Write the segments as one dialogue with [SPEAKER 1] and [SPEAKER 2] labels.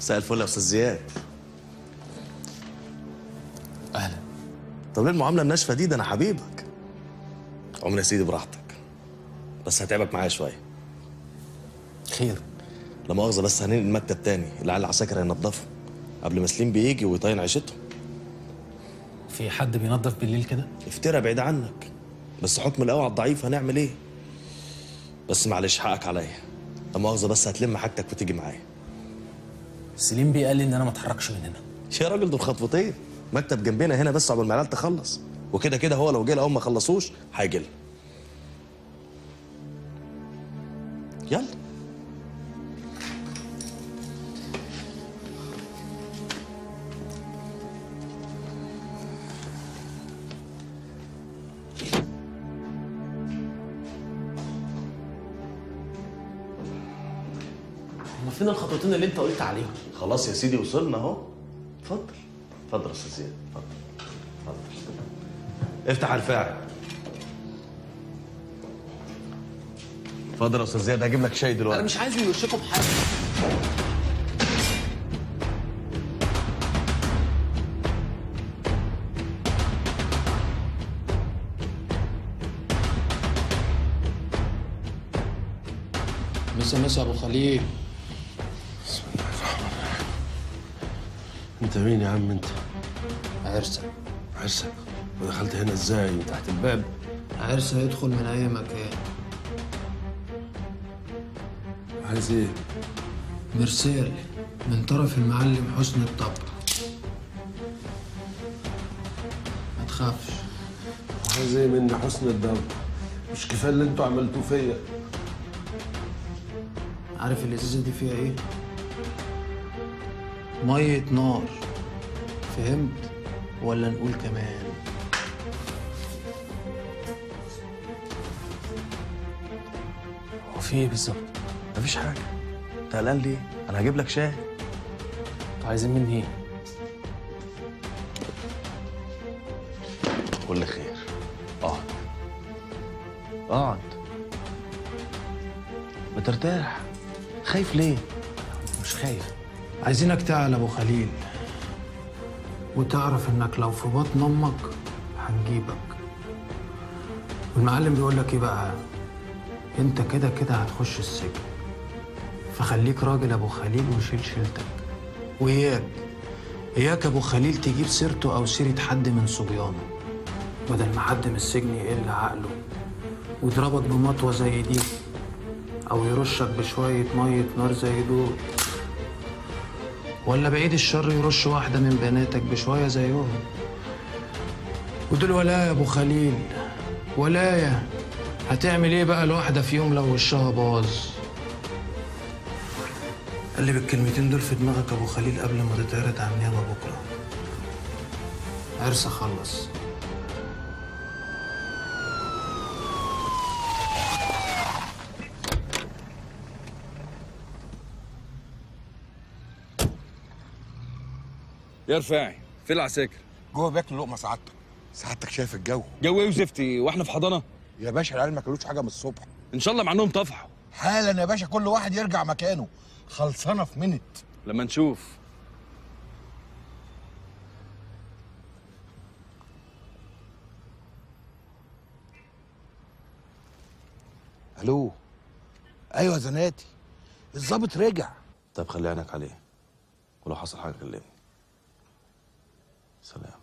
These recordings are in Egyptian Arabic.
[SPEAKER 1] مساء الفل يا استاذ زياد
[SPEAKER 2] اهلا
[SPEAKER 1] طب ليه المعامله الناشفه دي ده انا حبيبك عمر يا سيدي براحتك بس هتعبك معايا شويه
[SPEAKER 2] خير
[SPEAKER 1] لا مؤاخذه بس هننقل المكتب تاني العيال العساكر هينضفوا قبل ما سليم بيجي ويطين عيشتهم
[SPEAKER 2] في حد بينظف بالليل كده
[SPEAKER 1] افترى بعيد عنك بس حكم القوي على الضعيف هنعمل ايه بس معلش حقك عليا لا مؤاخذه بس هتلم حاجتك وتيجي معايا
[SPEAKER 2] سليم بيه قال لي ان انا ما اتحركش من هنا
[SPEAKER 1] يا راجل دول خطوتين مكتب جنبنا هنا بس عقبال ما العيال تخلص وكده كده هو لو جه اول ما خلصوش هيجي لنا يلا
[SPEAKER 2] هما فين الخطوتين اللي انت قلت عليهم
[SPEAKER 1] خلاص يا سيدي وصلنا اهو اتفضل اتفضل يا استاذ زياد اتفضل اتفضل افتح على الفاعل اتفضل يا استاذ زياد هجيب لك شاي
[SPEAKER 2] انا
[SPEAKER 1] دلوقتي
[SPEAKER 2] مش عايز من وشكم حاجه مسا مسا ابو خليل
[SPEAKER 3] انت مين يا عم انت؟
[SPEAKER 2] عرسه
[SPEAKER 3] عرسك ودخلت هنا ازاي؟
[SPEAKER 2] تحت الباب عرسه يدخل من اي مكان
[SPEAKER 3] عايز ايه؟
[SPEAKER 2] مرسال من طرف المعلم حسن الطبع ما تخافش
[SPEAKER 3] عايز ايه مني حسن الدم؟ مش كفايه اللي انتوا عملتوه فيا
[SPEAKER 2] عارف الازازه دي فيها ايه ميه نار فهمت ولا نقول كمان هو في ايه بالظبط
[SPEAKER 1] مفيش حاجه انت قلقان ليه انا هجيب لك شاي
[SPEAKER 2] انتوا عايزين مني ايه
[SPEAKER 1] كل خير اقعد اقعد بترتاح خايف ليه
[SPEAKER 2] مش خايف عايزينك تعلى ابو خليل وتعرف انك لو في بطن امك هنجيبك والمعلم بيقول لك ايه بقى انت كده كده هتخش السجن فخليك راجل ابو خليل وشيل شيلتك وإياك إياك أبو خليل تجيب سيرته أو سيرة حد من صبيانه بدل ما حد من السجن يقل عقله ويضربك بمطوة زي دي أو يرشك بشوية مية نار زي دول ولا بعيد الشر يرش واحدة من بناتك بشوية زيهم ودول ولاية يا أبو خليل ولاية هتعمل إيه بقى الواحدة في يوم لو وشها باظ قلب الكلمتين دول في دماغك يا أبو خليل قبل ما تتعرض على النيابة بكرة عرس أخلص
[SPEAKER 4] يا رفاعي فين العساكر
[SPEAKER 5] جوه بياكل لقمه سعادتك سعادتك شايف الجو
[SPEAKER 4] جو ايه وزفتي واحنا في حضانه
[SPEAKER 5] يا باشا العيال ما كلوش حاجه من الصبح
[SPEAKER 4] ان شاء الله مع انهم طفحوا
[SPEAKER 5] حالا يا باشا كل واحد يرجع مكانه خلصانه في منت
[SPEAKER 4] لما نشوف
[SPEAKER 5] الو ايوه يا زناتي الظابط رجع
[SPEAKER 1] طب خلي عينك عليه ولو حصل حاجه كلمني سلام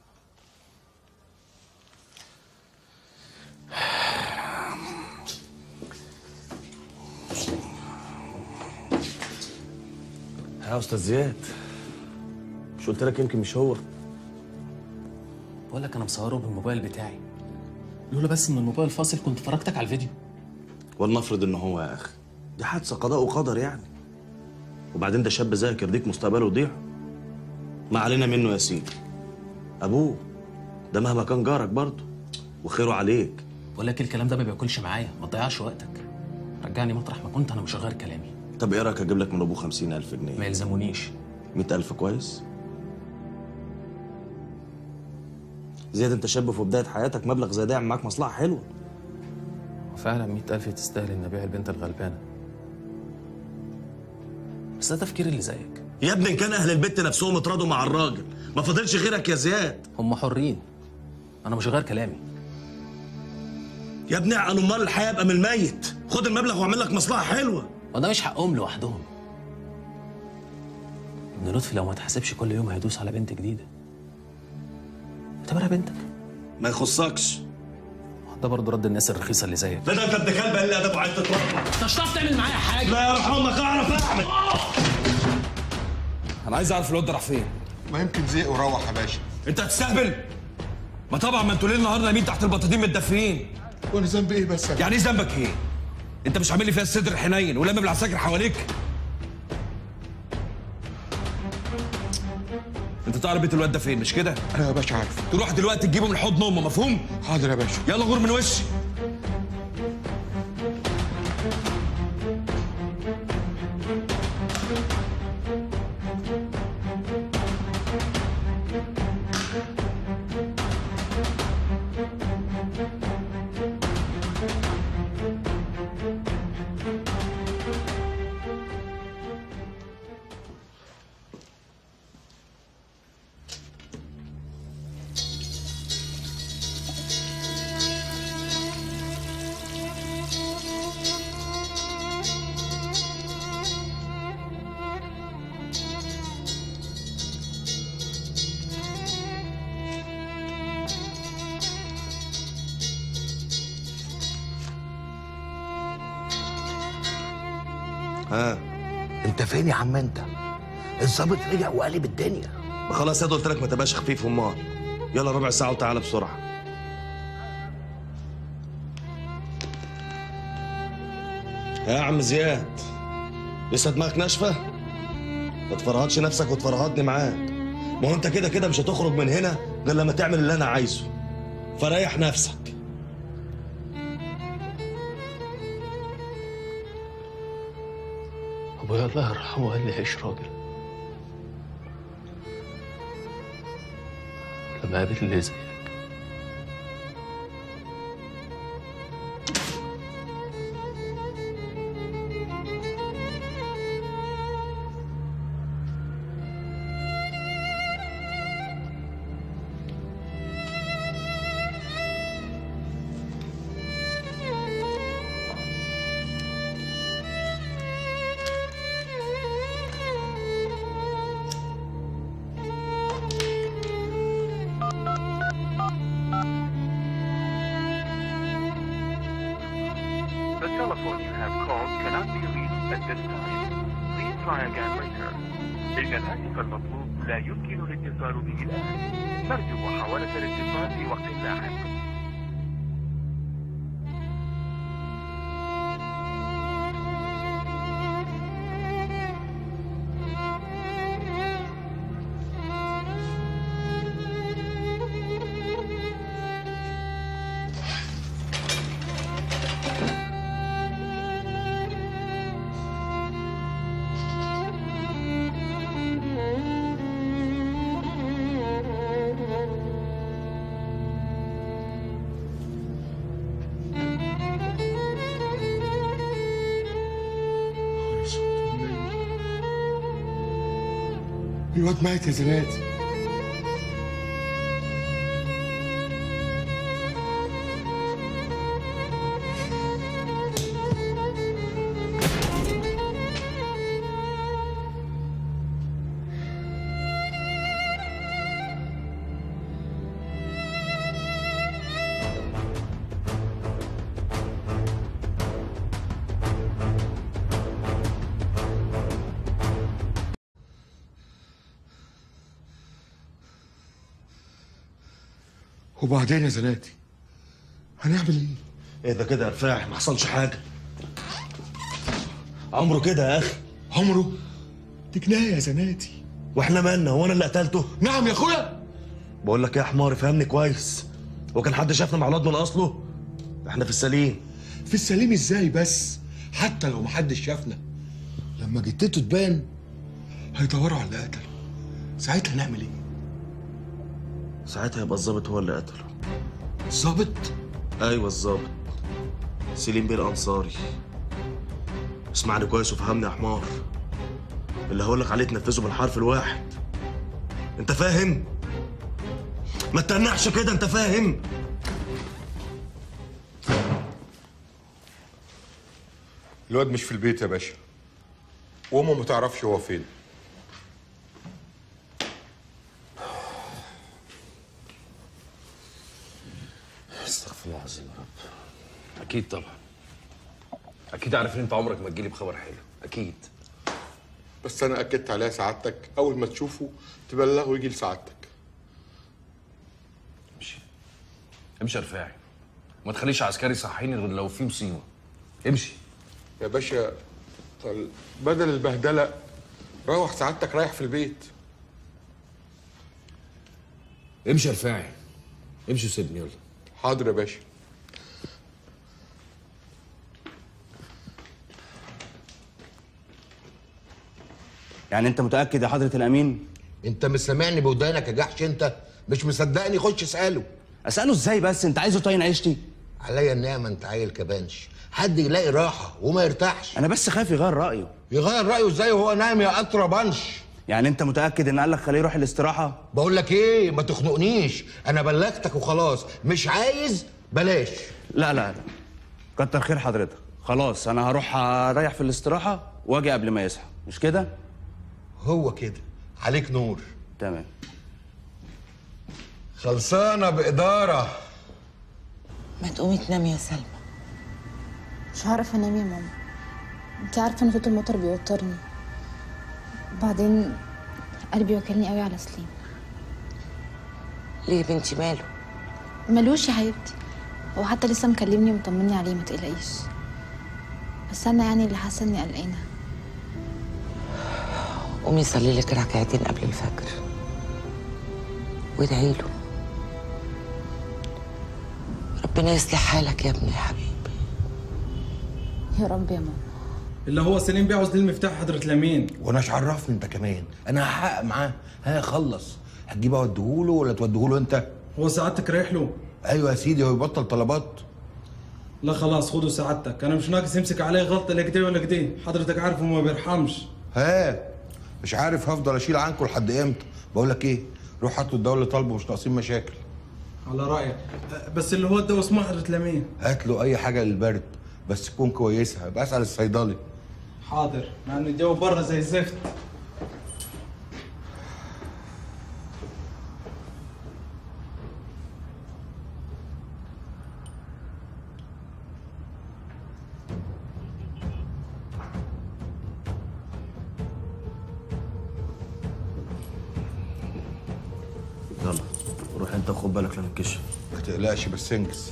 [SPEAKER 1] يا استاذ زياد مش قلت لك يمكن مش هو
[SPEAKER 2] بقول لك أنا مصوره بالموبايل بتاعي لولا بس إن الموبايل فاصل كنت فرجتك على الفيديو
[SPEAKER 1] ولنفرض ان هو يا اخي دي حادثه قضاء وقدر يعني وبعدين ده شاب زيك يرضيك مستقبله يضيع ما علينا منه يا سيدي ابوه ده مهما كان جارك برضه وخيره عليك
[SPEAKER 2] بقول لك الكلام ده ما بياكلش معايا ما تضيعش وقتك رجعني مطرح ما كنت أنا مش هغير كلامي
[SPEAKER 1] طب ايه رايك اجيب لك من ابوه خمسين الف
[SPEAKER 2] ما
[SPEAKER 1] جنيه
[SPEAKER 2] يلزمونيش
[SPEAKER 1] مئة الف كويس زياد انت شاب في بدايه حياتك مبلغ زي ده يعمل معاك مصلحه حلوه
[SPEAKER 2] وفعلا مئة ألف تستاهل إن أبيع البنت الغلبانة بس ده تفكير اللي زيك
[SPEAKER 1] يا ابني إن كان اهل البيت نفسهم اتراضوا مع الراجل ما فاضلش غيرك يا زياد
[SPEAKER 2] هم حرين انا مش غير كلامي
[SPEAKER 1] يا ابني عن امال الحياه يبقى من الميت خد المبلغ واعمل لك مصلحه حلوه
[SPEAKER 2] وده مش حقهم لوحدهم ابن لطفي لو ما تحاسبش كل يوم هيدوس على بنت جديده اعتبرها بنتك
[SPEAKER 1] ما يخصكش
[SPEAKER 2] ده برضه رد الناس الرخيصه اللي زيك
[SPEAKER 1] لا ده انت ابن كلب قال لي ادب وعايز تتربى
[SPEAKER 2] انت مش هتعرف تعمل معايا حاجه
[SPEAKER 1] لا يا رحمك اعرف اعمل
[SPEAKER 4] انا عايز اعرف الواد ده راح فين
[SPEAKER 5] ما يمكن زهق وروح يا باشا
[SPEAKER 4] انت هتستهبل ما طبعا ما انتوا ليل نهار نايمين تحت البطاطين متدفيين
[SPEAKER 5] وانا ذنبي ايه بس يا
[SPEAKER 4] يعني ايه ذنبك ايه انت مش عامل لي فيها الصدر الحنين ولما بالعساكر حواليك انت تعرف بيت الواد ده فين مش كده
[SPEAKER 5] انا يا باشا عارف
[SPEAKER 4] تروح دلوقتي تجيبه من حضن امه مفهوم
[SPEAKER 5] حاضر يا باشا
[SPEAKER 4] يلا غور من وشي
[SPEAKER 1] ها
[SPEAKER 6] انت فين يا عم انت الظابط رجع وقلب الدنيا
[SPEAKER 1] ما خلاص يا قلت لك ما تبقاش خفيف امال يلا ربع ساعه وتعالى بسرعه يا عم زياد لسه دماغك ناشفه ما تفرهدش نفسك وتفرهدني معاك ما هو انت كده كده مش هتخرج من هنا غير لما تعمل اللي انا عايزه فريح نفسك
[SPEAKER 2] ابويا الله يرحمه قال لي عيش راجل لما قابل اللي زيك
[SPEAKER 7] The telephone you have called cannot be reached at this time. Please try again later. إن الهاتف المطلوب لا يمكن الاتصال به الآن. نرجو محاولة الاتصال في وقت لاحق.
[SPEAKER 5] الواد مات يا زناد وبعدين يا زناتي هنعمل ايه؟
[SPEAKER 1] ايه ده كده يا رفاعي ما حصلش حاجه عمره كده يا اخي
[SPEAKER 5] عمره دي جنايه يا زناتي
[SPEAKER 1] واحنا مالنا هو انا اللي قتلته
[SPEAKER 5] نعم يا اخويا
[SPEAKER 1] بقول لك ايه يا حمار فهمني كويس هو كان حد شافنا مع الواد من اصله احنا في السليم
[SPEAKER 5] في السليم ازاي بس حتى لو محدش شافنا لما جتته تبان هيدوروا على اللي قتله ساعتها نعمل ايه؟
[SPEAKER 1] ساعتها يبقى الظابط هو اللي قتله
[SPEAKER 5] الظابط
[SPEAKER 1] ايوه الظابط سليم بيه الانصاري اسمعني كويس وفهمني يا حمار اللي هقول لك عليه تنفذه بالحرف الواحد انت فاهم ما تتنحش كده انت فاهم
[SPEAKER 5] الواد مش في البيت يا باشا وامه ما تعرفش هو فين
[SPEAKER 4] استغفر الله العظيم يا رب اكيد طبعا اكيد عارف ان انت عمرك ما تجيلي بخبر حلو اكيد
[SPEAKER 5] بس انا اكدت عليها سعادتك اول ما تشوفه تبلغه ويجي لسعادتك
[SPEAKER 4] امشي امشي يا رفاعي ما تخليش عسكري يصحيني غير لو في مصيبه امشي
[SPEAKER 5] يا باشا طل- بدل البهدله روح سعادتك رايح في البيت
[SPEAKER 4] امشي يا رفاعي امشي وسيبني يلا
[SPEAKER 5] حاضر يا باشا
[SPEAKER 8] يعني انت متاكد يا حضره الامين
[SPEAKER 6] انت مش سامعني بودانك يا جحش انت مش مصدقني خش اساله
[SPEAKER 8] اساله ازاي بس انت عايزه طين عيشتي
[SPEAKER 6] عليا النعمه انت عيل كبانش حد يلاقي راحه وما يرتاحش
[SPEAKER 8] انا بس خايف يغير رايه
[SPEAKER 6] يغير رايه ازاي وهو نايم يا قطره بنش
[SPEAKER 8] يعني انت متاكد ان قال لك خليه يروح الاستراحه
[SPEAKER 6] بقول لك ايه ما تخنقنيش انا بلغتك وخلاص مش عايز بلاش
[SPEAKER 8] لا لا لا كتر خير حضرتك خلاص انا هروح اريح في الاستراحه واجي قبل ما يصحى مش كده
[SPEAKER 6] هو كده عليك نور
[SPEAKER 8] تمام
[SPEAKER 6] خلصانه باداره
[SPEAKER 9] ما تقومي تنامي يا سلمى
[SPEAKER 10] مش هعرف انام يا ماما انت عارفه ان صوت المطر بيوترني بعدين قلبي واكلني قوي على سليم
[SPEAKER 9] ليه يا بنتي ماله
[SPEAKER 10] ملوش يا حبيبتي هو حتى لسه مكلمني ومطمني عليه ما تقلقيش بس انا يعني اللي حاسه اني قلقانه
[SPEAKER 9] قومي صلي لك ركعتين قبل الفجر وادعي له ربنا يصلح حالك يا ابني يا حبيبي
[SPEAKER 10] يا رب يا ماما
[SPEAKER 2] اللي هو سليم بيعوز لي المفتاح حضرة الأمين
[SPEAKER 6] وانا مش عرفني انت كمان انا هحقق معاه ها خلص هتجيبه اوديهوله ولا توديهوله انت
[SPEAKER 2] هو سعادتك رايح له
[SPEAKER 6] ايوه يا سيدي هو يبطل طلبات
[SPEAKER 2] لا خلاص خده سعادتك أنا مش ناقص يمسك عليه غلطة لا كده ولا كده حضرتك عارف هو ما بيرحمش
[SPEAKER 6] ها مش عارف هفضل اشيل عنكم لحد امتى بقول لك ايه روح هاتوا الدوله طالبه مش ناقصين مشاكل
[SPEAKER 2] على رأيك أه، بس اللي هو ده اسمه حضرة الأمين
[SPEAKER 6] هات له اي حاجه للبرد بس تكون كويسه بقى اسال الصيدلي
[SPEAKER 2] حاضر مع ان الجو بره زي الزفت
[SPEAKER 1] يلا روح انت وخد بالك لما الكشف
[SPEAKER 6] ما تقلقش بس انجز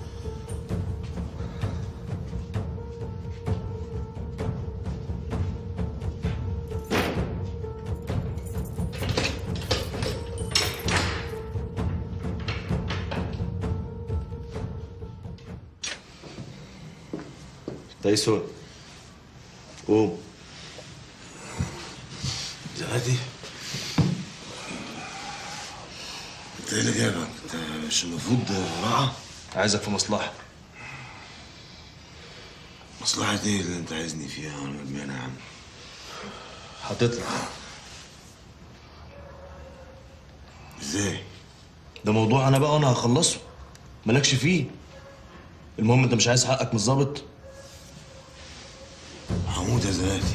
[SPEAKER 1] تايسون قوم
[SPEAKER 3] دلوقتي انت ايه اللي جايبك؟ انت مش المفروض راحة؟
[SPEAKER 1] عايزك في مصلحه
[SPEAKER 3] مصلحة ايه اللي انت عايزني فيها وانا مدمنة يا عم؟
[SPEAKER 1] هتطلع
[SPEAKER 3] ازاي؟
[SPEAKER 1] ده موضوع انا بقى وانا هخلصه مالكش فيه المهم انت مش عايز حقك من الظابط
[SPEAKER 3] هموت يا زناتي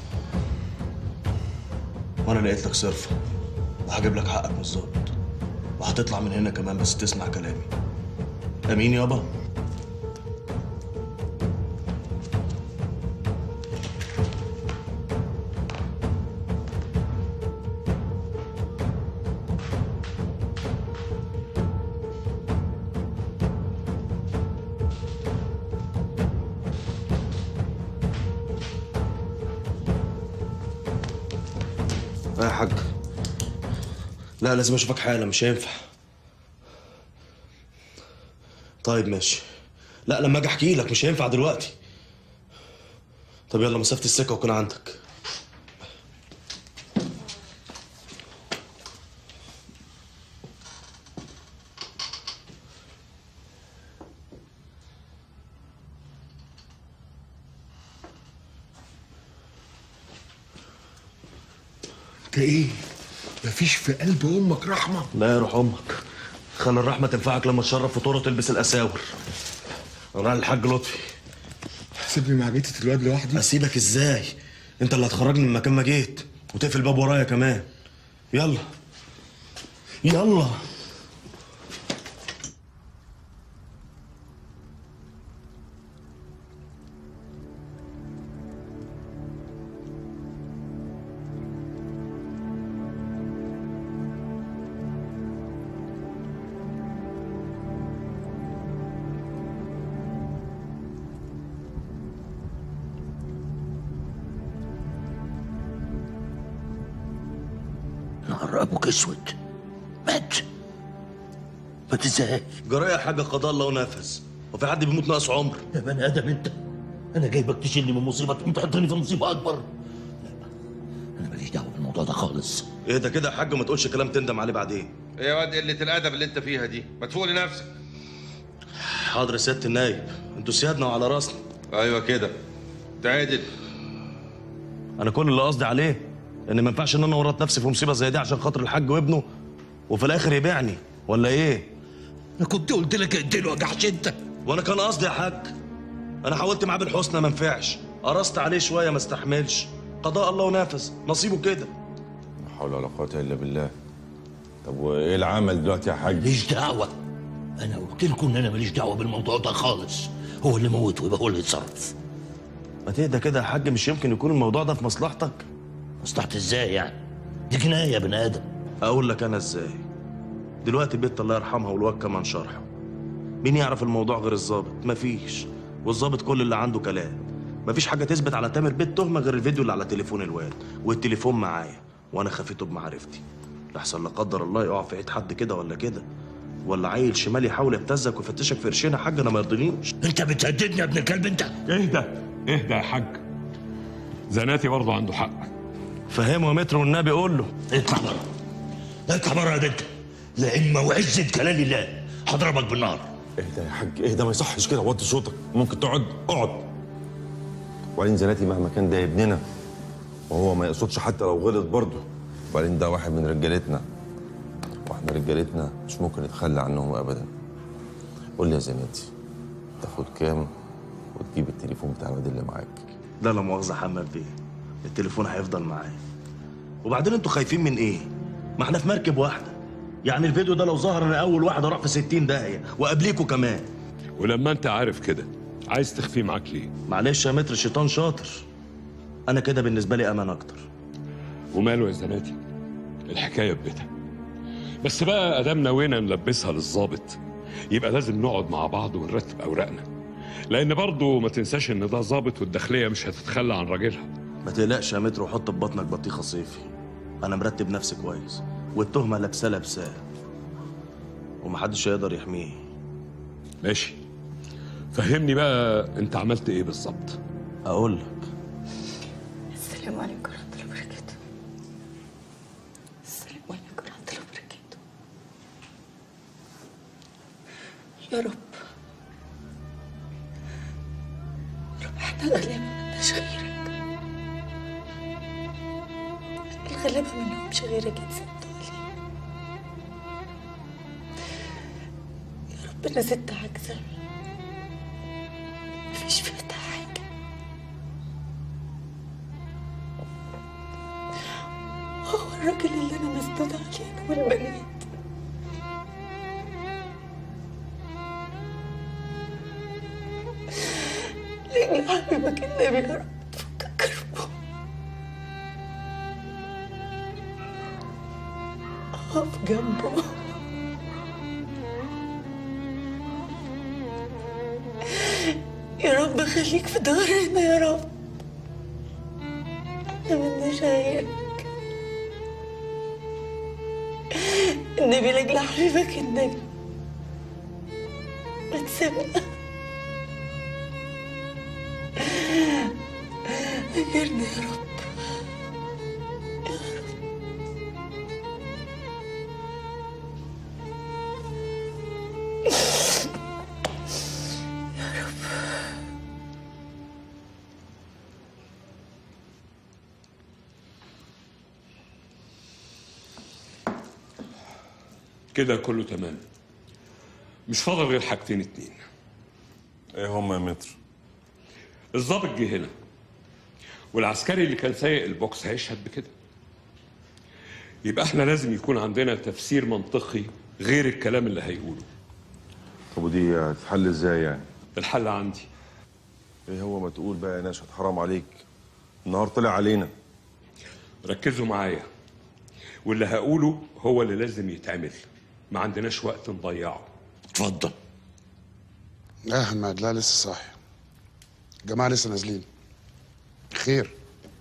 [SPEAKER 1] وانا لقيت لك صرفه وهجيب لك حقك من الظابط وهتطلع من هنا كمان بس تسمع كلامي امين يابا لا يا حاج لا لازم اشوفك حالا مش هينفع طيب ماشي لا لما اجي احكي لك مش هينفع دلوقتي طب يلا مسافة السكة وكون عندك
[SPEAKER 5] ده ايه مفيش في قلب امك رحمه
[SPEAKER 1] لا يا روح امك خلي الرحمه تنفعك لما تشرف فطوره تلبس الاساور انا رايح الحاج لطفي
[SPEAKER 5] سيبني مع جيتة الواد لوحدي
[SPEAKER 1] اسيبك ازاي انت اللي هتخرجني من مكان ما جيت وتقفل الباب ورايا كمان يلا يلا
[SPEAKER 11] نهار ابوك اسود مات مات ازاي؟
[SPEAKER 1] جرايه يا حاجه قضاء الله ونفذ وفي حد بيموت ناقص عمر
[SPEAKER 11] يا بني ادم انت انا جايبك تشيلني من مصيبه تقوم تحطني في مصيبه اكبر لا انا ماليش دعوه بالموضوع ده خالص
[SPEAKER 1] اهدى كده يا حاج وما تقولش كلام تندم عليه بعدين
[SPEAKER 6] ايه يا واد قله الادب اللي انت فيها دي ما تفوق لنفسك
[SPEAKER 1] حاضر يا سياده النايب انتوا سيادنا وعلى راسنا
[SPEAKER 6] ايوه كده تعادل
[SPEAKER 1] انا كل اللي قصدي عليه ان ما ينفعش ان انا ورط نفسي في مصيبه زي دي عشان خاطر الحاج وابنه وفي الاخر يبيعني ولا ايه
[SPEAKER 11] انا كنت قلت لك اقتله يا جحش انت
[SPEAKER 1] وانا كان قصدي يا حاج انا حاولت معاه بالحسنى ما نفعش قرصت عليه شويه ما استحملش قضاء الله ونفذ نصيبه كده
[SPEAKER 6] لا حول ولا قوه الا بالله طب وايه العمل دلوقتي يا حاج
[SPEAKER 11] ماليش دعوه انا قلت لكم ان انا ماليش دعوه بالموضوع ده خالص هو اللي موت ويبقى هو اللي يتصرف
[SPEAKER 1] ما تهدى كده يا حاج مش يمكن يكون الموضوع ده في مصلحتك
[SPEAKER 11] مصلحتي ازاي يعني دي جنايه يا بني ادم
[SPEAKER 1] اقول لك انا ازاي دلوقتي البت الله يرحمها والواد كمان شرحه مين يعرف الموضوع غير الظابط مفيش والظابط كل اللي عنده كلام مفيش حاجه تثبت على تامر بيت تهمه غير الفيديو اللي على تليفون الواد والتليفون معايا وانا خفيته بمعرفتي لحسن لا قدر الله يقع في ايد حد كده ولا كده ولا عيل شمال يحاول يبتزك ويفتشك في قرشين يا حاج انا ما يرضينيش
[SPEAKER 11] انت بتهددني يا ابن الكلب انت
[SPEAKER 12] اهدى اهدى يا حاج زناتي برضه عنده حق
[SPEAKER 1] فهمه يا متر والنبي قول له
[SPEAKER 11] اطلع بره اطلع بره يا بنت لان وعزة جلال الله هضربك بالنار
[SPEAKER 6] اهدى يا حاج اهدى ما يصحش كده وطي صوتك ممكن تقعد اقعد وبعدين زناتي مهما كان ده ابننا وهو ما يقصدش حتى لو غلط برضه وبعدين ده واحد من رجالتنا واحنا رجالتنا مش ممكن نتخلى عنهم ابدا قول لي يا زناتي تاخد كام وتجيب التليفون بتاع الواد اللي معاك
[SPEAKER 1] لا لا مؤاخذه حماد بيه التليفون هيفضل معايا وبعدين انتوا خايفين من ايه ما احنا في مركب واحده يعني الفيديو ده لو ظهر انا اول واحد اروح في 60 داهيه وقبليكوا كمان
[SPEAKER 12] ولما انت عارف كده عايز تخفيه معاك ليه
[SPEAKER 1] معلش يا متر الشيطان شاطر انا كده بالنسبه لي امان اكتر
[SPEAKER 12] وماله يا زناتي الحكايه ببيتها بس بقى ادام نوينا نلبسها للظابط يبقى لازم نقعد مع بعض ونرتب اوراقنا لان برضه ما تنساش ان ده ظابط والداخليه مش هتتخلى عن راجلها
[SPEAKER 1] ما تقلقش يا متر وحط في بطنك بطيخه صيفي انا مرتب نفسي كويس والتهمه لابساه لابساه ومحدش هيقدر يحميه
[SPEAKER 12] ماشي فهمني بقى انت عملت ايه بالظبط
[SPEAKER 1] اقول لك
[SPEAKER 9] السلام عليكم ورحمة الله وبركاته السلام عليكم ورحمة الله وبركاته يا رب يا رب احنا غلابة مالناش غيرك الغلابة منهمش غيرك يتسدوا عليه يا رب انا ست عجزة مفيش في ايدها حاجة هو الراجل اللي انا مسدودة عليه والبنات لاني حبيبك النبي يا رب تفك كربه اقف جنبه يا رب خليك في ظهرنا يا رب احنا ملناش غيرك النبي لاجل حبيبك النبي ما تسيبنا اجرنا يا رب
[SPEAKER 12] كده كله تمام مش فاضل غير حاجتين اتنين
[SPEAKER 6] ايه هما يا متر
[SPEAKER 12] الضابط جه هنا والعسكري اللي كان سايق البوكس هيشهد بكده يبقى احنا لازم يكون عندنا تفسير منطقي غير الكلام اللي هيقوله
[SPEAKER 6] طب ودي هتتحل ازاي يعني
[SPEAKER 12] الحل عندي
[SPEAKER 6] ايه هو ما تقول بقى يا ناشد حرام عليك النهار طلع علينا
[SPEAKER 12] ركزوا معايا واللي هقوله هو اللي لازم يتعمل ما عندناش وقت نضيعه
[SPEAKER 11] اتفضل
[SPEAKER 13] لا يا حماد لا لسه صاحي الجماعة لسه نازلين خير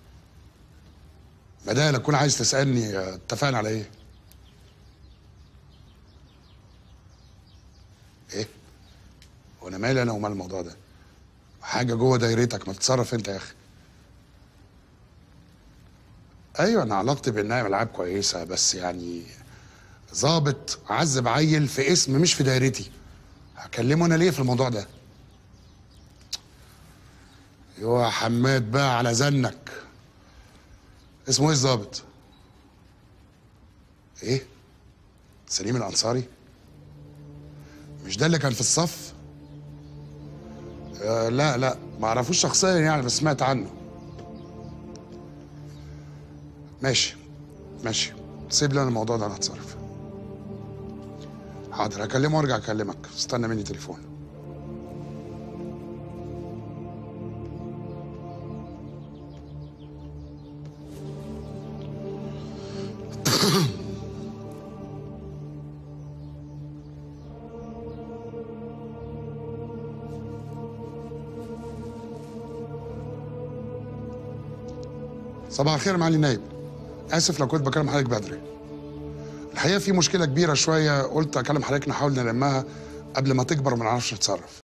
[SPEAKER 13] بداية تكون عايز تسألني آه، اتفقنا على ايه ايه وانا مالي انا ومال الموضوع ده حاجة جوه دايرتك ما تتصرف انت يا اخي ايوه انا علاقتي بالنايم العاب كويسة بس يعني ظابط عذب عيل في اسم مش في دايرتي هكلمه انا ليه في الموضوع ده يا حماد بقى على زنك اسمه ايه الظابط ايه سليم الانصاري مش ده اللي كان في الصف آه لا لا ما اعرفوش شخصيا يعني بس سمعت عنه ماشي ماشي سيب لي انا الموضوع ده انا هتصرف حاضر هكلمه وارجع اكلمك استنى مني تليفون صباح الخير يا معالي النايب اسف لو كنت بكلم حضرتك بدري الحقيقه في مشكله كبيره شويه قلت اكلم حضرتك نحاول نلمها قبل ما تكبر وما نعرفش نتصرف